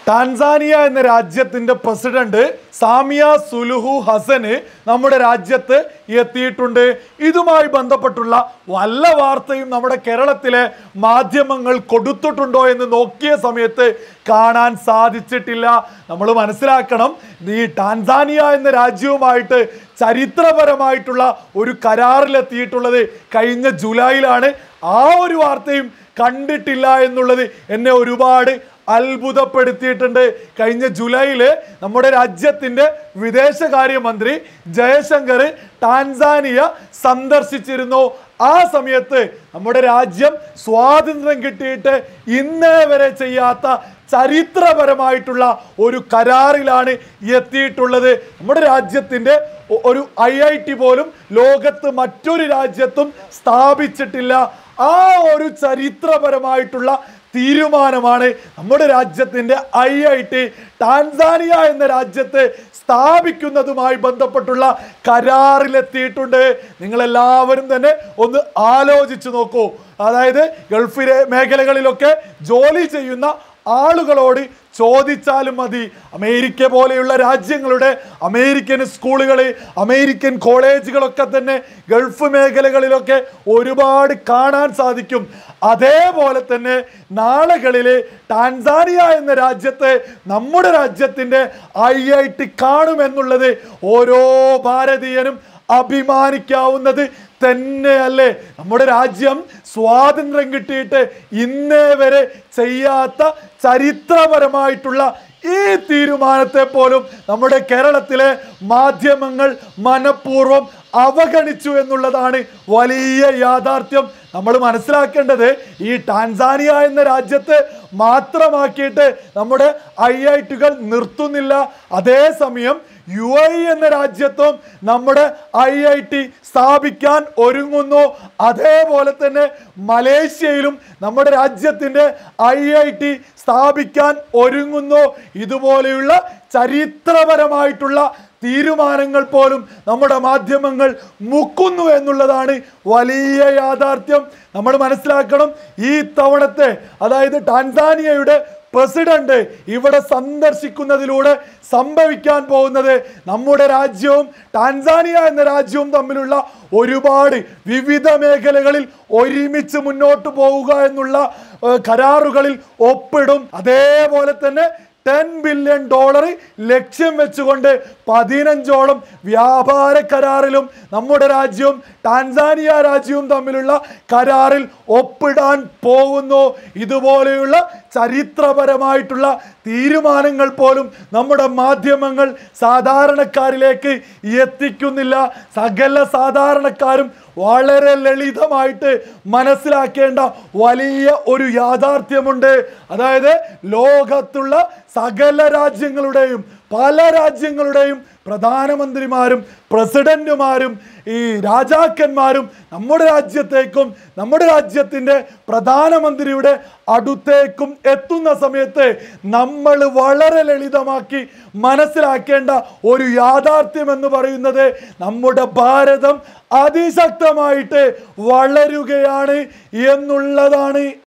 Tanzania എന്ന രാജ്യത്തിന്റെ president Samiya സുലുഹു Hasan നമ്മുടെ രാജ്യത്ത് എത്തിയിട്ടുണ്ട് ഇതുമായി ബന്ധപ്പെട്ടുള്ള വല്ല വാർത്തയും നമ്മുടെ കേരളത്തിലെ മാധ്യമങ്ങൾ കൊടുത്തിട്ടുണ്ടോ എന്ന് നോക്കിയ സമയത്ത് കാണാൻ സാധിച്ചിട്ടില്ല നമ്മൾ മനസ്സിലാക്കണം ഈ ടാൻസാനിയ എന്ന രാജ്യവുമായിട്ട് ചരിത്രപരമായിട്ടുള്ള ഒരു കരാറിലെത്തിയിട്ടുള്ളത് കഴിഞ്ഞ ജൂലൈയിലാണ് ആ ഒരു വാർത്തയും കണ്ടിട്ടില്ല എന്നുള്ളത് എന്നെ ഒരുപാട് അത്ഭുതപ്പെടുത്തിയിട്ടുണ്ട് കഴിഞ്ഞ ജൂലൈയിൽ നമ്മുടെ രാജ്യത്തിന്റെ വിദേശകാര്യമന്ത്രി ജയശങ്കർ ടാൻസാനിയ സന്ദർശിച്ചിരുന്നു ആ സമയത്ത് നമ്മുടെ രാജ്യം സ്വാതന്ത്ര്യം കിട്ടിയിട്ട് ഇന്നേ വരെ ചെയ്യാത്ത ചരിത്രപരമായിട്ടുള്ള ഒരു കരാറിലാണ് എത്തിയിട്ടുള്ളത് നമ്മുടെ രാജ്യത്തിന്റെ ഒ- ഒരു ഐ ഐ ടി പോലും ലോകത്ത് മറ്റൊരു രാജ്യത്തും സ്ഥാപിച്ചിട്ടില്ല ആ ഒരു ചരിത്രപരമായിട്ടുള്ള തീരുമാനമാണ് നമ്മുടെ രാജ്യത്തിന്റെ ഐ ഐ ടി ടാൻസാനിയ എന്ന രാജ്യത്ത് സ്ഥാപിക്കുന്നതുമായി ബന്ധപ്പെട്ടുള്ള കരാറിലെത്തിയിട്ടുണ്ട് നിങ്ങൾ എല്ലാവരും തന്നെ ഒന്ന് ആലോചിച്ചു നോക്കൂ അതായത് ഗൾഫിലെ മേഖലകളിലൊക്കെ ജോലി ചെയ്യുന്ന ആളുകളോട് ചോദിച്ചാലും മതി അമേരിക്ക പോലെയുള്ള രാജ്യങ്ങളുടെ അമേരിക്കൻ സ്കൂളുകൾ അമേരിക്കൻ കോളേജുകളൊക്കെ തന്നെ ഗൾഫ് മേഖലകളിലൊക്കെ ഒരുപാട് കാണാൻ സാധിക്കും അതേപോലെ തന്നെ നാളുകളിൽ ടാൻസാനിയ എന്ന രാജ്യത്ത് നമ്മുടെ രാജ്യത്തിൻ്റെ ഐ ഐ ടി കാണുമെന്നുള്ളത് ഓരോ ഭാരതീയനും അഭിമാനിക്കാവുന്നത് തന്നെയല്ലേ നമ്മുടെ രാജ്യം സ്വാതന്ത്ര്യം കിട്ടിയിട്ട് ഇന്നേ വരെ ചെയ്യാത്ത ചരിത്രപരമായിട്ടുള്ള ഈ തീരുമാനത്തെ പോലും നമ്മുടെ കേരളത്തിലെ മാധ്യമങ്ങൾ മനഃപൂർവ്വം അവഗണിച്ചു എന്നുള്ളതാണ് വലിയ യാഥാർത്ഥ്യം നമ്മൾ മനസ്സിലാക്കേണ്ടത് ഈ ടാൻസാനിയ എന്ന രാജ്യത്ത് മാത്രമാക്കിയിട്ട് നമ്മുടെ ഐ ഐ ടികൾ നിർത്തുന്നില്ല അതേസമയം യു ഐ എന്ന രാജ്യത്തും നമ്മുടെ ഐ ഐ ടി സ്ഥാപിക്കാൻ ഒരുങ്ങുന്നു അതേപോലെ തന്നെ മലേഷ്യയിലും നമ്മുടെ രാജ്യത്തിൻ്റെ ഐ ഐ ടി സ്ഥാപിക്കാൻ ഒരുങ്ങുന്നു ഇതുപോലെയുള്ള ചരിത്രപരമായിട്ടുള്ള തീരുമാനങ്ങൾ പോലും നമ്മുടെ മാധ്യമങ്ങൾ മുക്കുന്നു എന്നുള്ളതാണ് വലിയ യാഥാർത്ഥ്യം നമ്മൾ മനസ്സിലാക്കണം ഈ തവണത്തെ അതായത് ടാൻസാനിയയുടെ പ്രസിഡന്റ് ഇവിടെ സന്ദർശിക്കുന്നതിലൂടെ സംഭവിക്കാൻ പോകുന്നത് നമ്മുടെ രാജ്യവും ടാൻസാനിയ എന്ന രാജ്യവും തമ്മിലുള്ള ഒരുപാട് വിവിധ മേഖലകളിൽ ഒരുമിച്ച് മുന്നോട്ട് പോവുക എന്നുള്ള ഏഹ്, കരാറുകളിൽ ഒപ്പിടും അതേപോലെ തന്നെ ടെൻ ബില്യൺ ഡോളർ ലക്ഷ്യം വെച്ചുകൊണ്ട് പതിനഞ്ചോളം വ്യാപാര കരാറിലും നമ്മുടെ രാജ്യവും ടാൻസാനിയ രാജ്യവും തമ്മിലുള്ള കരാറിൽ ഒപ്പിടാൻ പോകുന്നു ഇതുപോലെയുള്ള ചരിത്രപരമായിട്ടുള്ള തീരുമാനങ്ങൾ പോലും നമ്മുടെ മാധ്യമങ്ങൾ സാധാരണക്കാരിലേക്ക് എത്തിക്കുന്നില്ല സകല സാധാരണക്കാരും വളരെ ലളിതമായിട്ട് മനസ്സിലാക്കേണ്ട വലിയ ഒരു യാഥാർത്ഥ്യമുണ്ട് അതായത് ലോകത്തുള്ള സകല രാജ്യങ്ങളുടെയും പല രാജ്യങ്ങളുടെയും പ്രധാനമന്ത്രിമാരും പ്രസിഡന്റുമാരും ഈ രാജാക്കന്മാരും നമ്മുടെ രാജ്യത്തേക്കും നമ്മുടെ രാജ്യത്തിൻ്റെ പ്രധാനമന്ത്രിയുടെ അടുത്തേക്കും എത്തുന്ന സമയത്ത് നമ്മൾ വളരെ ലളിതമാക്കി മനസ്സിലാക്കേണ്ട ഒരു യാഥാർത്ഥ്യം എന്ന് പറയുന്നത് നമ്മുടെ ഭാരതം അതിശക്തമായിട്ട് വളരുകയാണ് എന്നുള്ളതാണ്